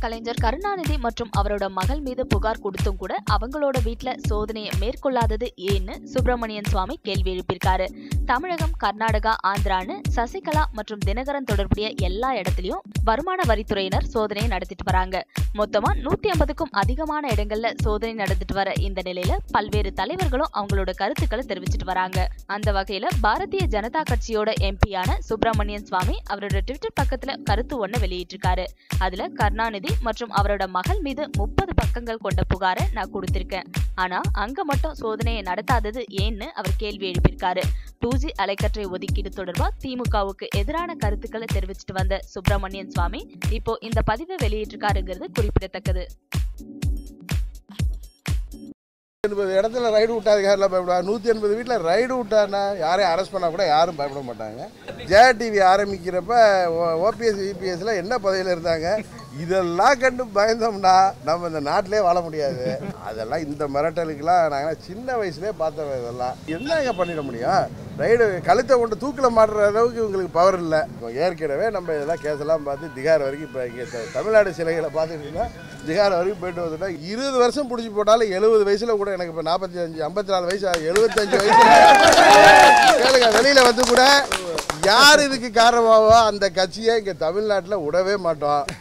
கலைஞர் கருணாநிதி மற்றும் அவரோட மகள் மீது புகார் கொடுத்தும் கூட அவங்களோட வீட்ல சோதனையை மேற்கொள்ளாதது ஏன்னு சுப்பிரமணியன் சுவாமி கேள்வி எழுப்பியிருக்காரு தமிழகம் கர்நாடகா ஆந்திரான்னு சசிகலா மற்றும் தினகரன் தொடர்புடைய எல்லா இடத்துலயும் வருமான வரித்துறையினர் சோதனை நடத்திட்டு வராங்க மொத்தமா நூத்தி ஐம்பதுக்கும் அதிகமான இடங்கள்ல சோதனை நடத்திட்டு வர இந்த நிலையில பல்வேறு தலைவர்களும் அவங்களோட கருத்துக்களை தெரிவிச்சிட்டு வராங்க அந்த வகையில பாரதிய ஜனதா கட்சியோட எம்பியான சுப்பிரமணியன் சுவாமி அவரோட ட்விட்டர் பக்கத்துல கருத்து ஒண்ணு வெளியிட்டிருக்காரு அதுல கருணாநிதி மற்றும் அவரோட மகள் மீது முப்பது பக்கங்கள் கொண்ட புகாரை நான் கொடுத்திருக்கேன் ஆனா அங்க மட்டும் சோதனையை நடத்தாதது ஏன்னு அவர் கேள்வி எழுப்பியிருக்காரு டூ ஜி அலைக்கற்றை ஒதுக்கீடு தொடர்பா திமுகவுக்கு எதிரான கருத்துக்களை தெரிவிச்சிட்டு வந்த சுப்பிரமணியன் சுவாமி இப்போ இந்த பதிவை வெளியிட்டிருக்காருங்கிறது குறிப்பிடத்தக்கது எண்பது இடத்துல ரைடு விட்டாது யாரெல்லாம் பயப்படுவாங்க நூற்றி எண்பது வீட்டில் ரைடு விட்டான்னா யாரையும் அரெஸ்ட் பண்ணால் கூட யாரும் பயப்பட மாட்டாங்க ஜெயா டிவி ஆரம்பிக்கிறப்ப ஓபிஎஸ் இபிஎஸ்ல என்ன பதவியில் இருந்தாங்க இதெல்லாம் கண்டு பயந்தோம்னா நம்ம இந்த நாட்டிலே வாழ முடியாது அதெல்லாம் இந்த மிரட்டலுக்கெல்லாம் நாங்கள் சின்ன வயசுலேயே பார்த்தோம் இதெல்லாம் என்னங்க பண்ணிட முடியும் ரைடு கழுத்தை கொண்டு தூக்கில் மாட்டுற அளவுக்கு இவங்களுக்கு பவர் இல்லை இப்போ ஏற்கனவே நம்ம இதெல்லாம் கேஸெல்லாம் பார்த்து திகார் வரைக்கும் இப்போ இங்கே தமிழ்நாடு சிலைகளை பார்த்துக்கிட்டிங்கன்னா திகார் வரைக்கும் போயிட்டு வந்துட்டா இருபது வருஷம் பிடிச்சி போட்டாலும் எழுபது வயசுல கூட எனக்கு இப்போ நாற்பத்தி அஞ்சு ஐம்பத்தி நாலு வயசு ஆகுது. எழுபத்தஞ்சு வயசு கேளுங்க வெளியில வந்து கூட யார் இதுக்கு காரணமாவோ அந்த கட்சியை இங்கே தமிழ்நாட்டில் விடவே மாட்டோம்